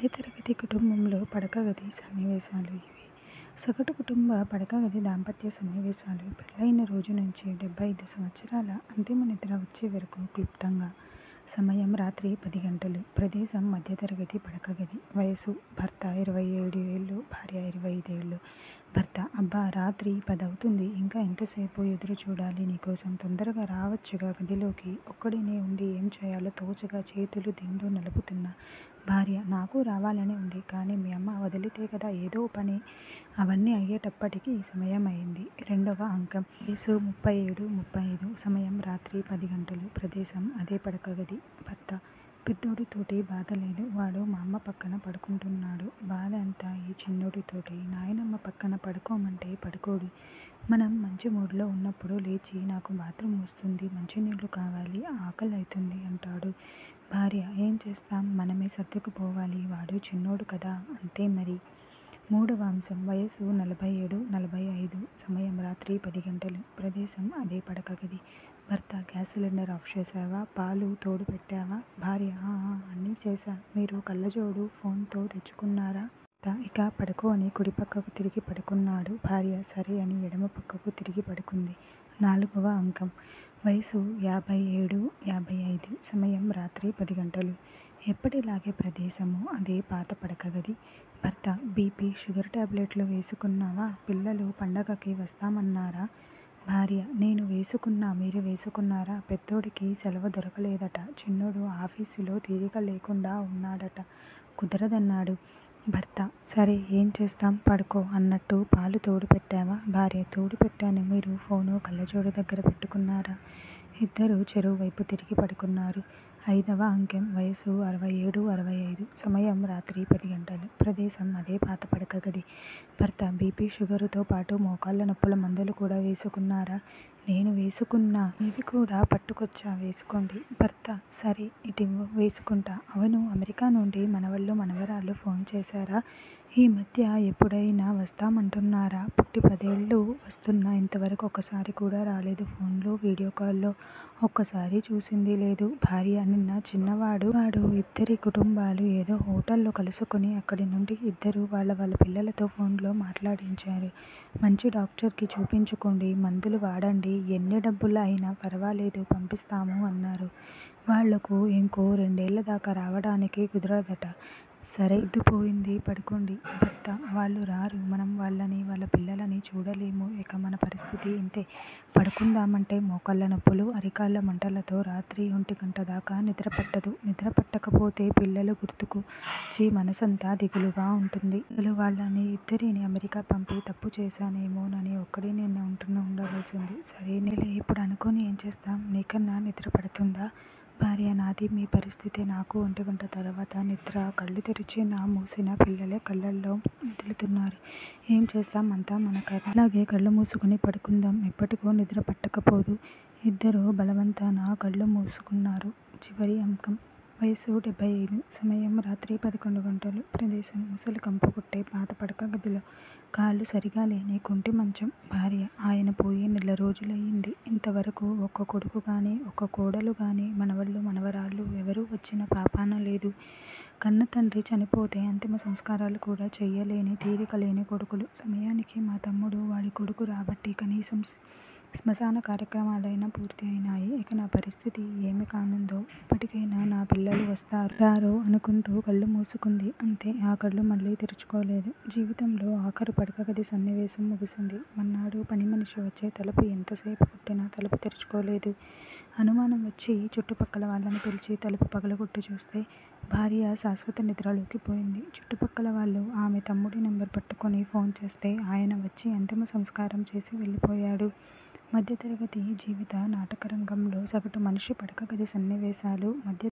మధ్యతరగతి కుటుంబంలో పడక గది సన్నివేశాలు ఇవి. సగటు కుటుంబ పడక గది దాంపత్య సన్నివేశాలు పెళ్ళయిన రోజు నుంచి డెబ్బై ఐదు సంవత్సరాల అంతిమ నిద్ర వచ్చే వరకు క్లుప్తంగా. సమయం రాత్రి పది గంటలు. ప్రదేశం మధ్యతరగతి పడక గది. వయసు భర్త ఇరవై ఏడు ఏళ్లు భార్య ఇరవై ఐదేళ్లు. భర్త అబ్బా రాత్రి పదవుతుంది ఇంకా ఎంతసేపు ఎదురు చూడాలి నీకోసం తొందరగా రావచ్చుగా గదిలోకి ఒక్కడినే ఉండి ఏం చేయాలో తోచక చేతులు దిండు నలుపుతున్న భార్య నాకూ రావాలనే ఉంది కానీ మీ అమ్మ వదిలితే కదా ఏదో పని అవన్నీ అయ్యేటప్పటికి సమయం అయింది. రెండవ అంకం వయసు ముప్పై ఏడు ముప్పై ఐదు. సమయం రాత్రి పది గంటలు. ప్రదేశం అదే పడక గది. భర్త పెద్దోడితోటి బాధ లేదు. వాడు మా అమ్మ పక్కన పడుకుంటున్నాడు. బాధ అంతా ఈ చిన్నోడితోటి. నాయనమ్మ పక్కన పడుకోమంటే పడుకోడు. మనం మంచి మూడ్లో ఉన్నప్పుడు లేచి నాకు బాత్రూమ్ వస్తుంది మంచినీళ్ళు కావాలి ఆకలైతుంది అంటాడు. భార్య ఏం చేస్తాం మనమే సర్దుకుపోవాలి వాడు చిన్నోడు కదా అంతే మరి. మూడవ అంశం వయసు నలభై ఏడు నలభై ఐదు. సమయం రాత్రి పది గంటలు. ప్రదేశం అదే పడక గది. భర్త గ్యాస్ సిలిండర్ ఆఫ్ చేశావా పాలు తోడు పెట్టావా భార్య ఆ ఆ అన్నీ చేశా మీరు కళ్లజోడు ఫోన్ తో తెచ్చుకున్నారా భర్త ఇక పడుకో అని కుడి పక్కకు తిరిగి పడుకున్నాడు భార్య సరే అని ఎడమ పక్కకు తిరిగి పడుకుంది. నాలుగవ అంకం వయసు యాభై ఏడు యాభై ఐదు. సమయం రాత్రి పది గంటలు. ఎప్పటిలాగే ప్రదేశమూ అదే పాత పడక గది. భర్త బీపీ షుగర్ టాబ్లెట్లు వేసుకున్నావా పిల్లలు పండగకి వస్తామన్నారా భార్య నేను వేసుకున్నా మీరు వేసుకున్నారా పెద్దోడికి సెలవు దొరకలేదట చిన్నోడు ఆఫీసులో తీరిక లేకుండా ఉన్నాడట కుదరదన్నాడు. భర్త సరే ఏం చేస్తాం పడుకో అన్నట్టు పాలు తోడు పెట్టావా భార్య తోడు పెట్టాను మీరు ఫోను కళ్లజోడు దగ్గర పెట్టుకున్నారా ఇద్దరూ చెరో వైపు తిరిగి పడుకున్నారు. ఐదవ అంకెం వయసు అరవై ఏడు అరవై ఐదు. సమయం రాత్రి పది గంటలు. ప్రదేశం అదే పాత పడక గది. భర్త బీపీ షుగరుతో పాటు మోకాళ్ల నొప్పుల మందులు కూడా వేసుకున్నారా నేను వేసుకున్నా ఇవి కూడా పట్టుకొచ్చా వేసుకోండి భర్త సరే ఇటివ్వు వేసుకుంటా అవును అమెరికా నుండి మనవళ్ళు మనవరాళ్ళు ఫోన్ చేశారా ఈ మధ్య ఎప్పుడైనా వస్తామంటున్నారా పుట్టి పదేళ్లు వస్తున్నా ఇంతవరకు ఒక్కసారి కూడా రాలేదు ఫోన్లో వీడియో కాల్లో ఒక్కసారి చూసింది లేదు భార్య నిన్న చిన్నవాడు వాడు ఇద్దరి కుటుంబాలు ఏదో హోటల్లో కలుసుకుని అక్కడి నుండి ఇద్దరు వాళ్ళ వాళ్ళ పిల్లలతో ఫోన్లో మాట్లాడించారు. మంచి డాక్టర్కి చూపించుకోండి మందులు వాడండి ఎన్ని డబ్బులు అయినా పర్వాలేదు పంపిస్తాము అన్నారు. వాళ్లకు ఇంకో రెండేళ్ల దాకా రావడానికి కుదరదట సరే పొద్దుపోయింది పడుకోండి భర్త వాళ్ళు రారు మనం వాళ్ళని వాళ్ళ పిల్లలని చూడలేము ఇక మన పరిస్థితి ఇంతే పడుకుందామంటే మోకాళ్ల నొప్పులు అరికాళ్ల మంటలతో రాత్రి ఒంటిగంట దాకా నిద్ర పట్టదు నిద్ర పట్టకపోతే పిల్లలు గుర్తుకు చి మనసంతా దిగులుగా ఉంటుంది అసలు వాళ్ళని ఇద్దరినీ అమెరికా పంపి తప్పు చేశానేమోనని ఒక్కడినే ఉంటున్న ఉండవలసింది సరేనేలే ఇప్పుడు అనుకుని ఏం చేస్తాం నీకన్నా నిద్ర పడుతుందా భార్య నాది మీ పరిస్థితే నాకు ఒంటిగంట తర్వాత నిద్ర కళ్ళు తెరిచినా మూసినా పిల్లలే కళ్లల్లో మెదులుతున్నారు ఏం చేస్తాం అంతా మన కర్మ అలాగే కళ్ళు మూసుకుని పడుకుందాం ఎప్పటికో నిద్ర పట్టకపోదు ఇద్దరూ బలవంతాన కళ్ళు మూసుకున్నారు. చివరి అంకం వయసు డెబ్బై ఐదు. సమయం రాత్రి పదకొండు గంటలు. ప్రదేశం ముసలి కంపు కొట్టే పాత పడక గదిలో. కాళ్లు సరిగా లేని కుంటి మంచం. భార్య ఆయన పోయి నెల రోజులయింది. ఇంతవరకు ఒక్క కొడుకు గానీ ఒక్క కోడలు గానీ మనవళ్ళు మనవరాళ్ళు ఎవరూ వచ్చిన పాపాన లేదు. కన్నతండ్రి చనిపోతే అంతిమ సంస్కారాలు కూడా చెయ్యలేని తీరిక లేని కొడుకులు. సమయానికి మా తమ్ముడు వాడి కొడుకు రాబట్టి కనీసం శ్మశాన కార్యక్రమాలైనా పూర్తి అయినాయి. ఇక నా పరిస్థితి ఏమి కానుందో ఇప్పటికైనా నా పిల్లలు వస్తారో రారో అనుకుంటూ కళ్ళు మూసుకుంది. అంతే ఆ కళ్ళు మళ్లీ తెరుచుకోలేదు. జీవితంలో ఆఖరు పడకగది సన్నివేశం ముగిసింది. మర్నాడు పనిమనిషి వచ్చి తలుపు ఎంతసేపు కొట్టినా తలుపు తెరుచుకోలేదు. అనుమానం వచ్చి చుట్టుపక్కల వాళ్ళని పిలిచి తలుపు పగలగొట్టి చూస్తే భార్య శాశ్వత నిద్రలోకి పోయింది. చుట్టుపక్కల వాళ్ళు ఆమె తమ్ముడి నెంబర్ పట్టుకుని ఫోన్ చేస్తే ఆయన వచ్చి అంతిమ సంస్కారం చేసి వెళ్లిపోయాడు. మధ్యతరగతి జీవిత నాటకరంగంలో సగటు మనిషి పడక గది సన్నివేశాలు మధ్య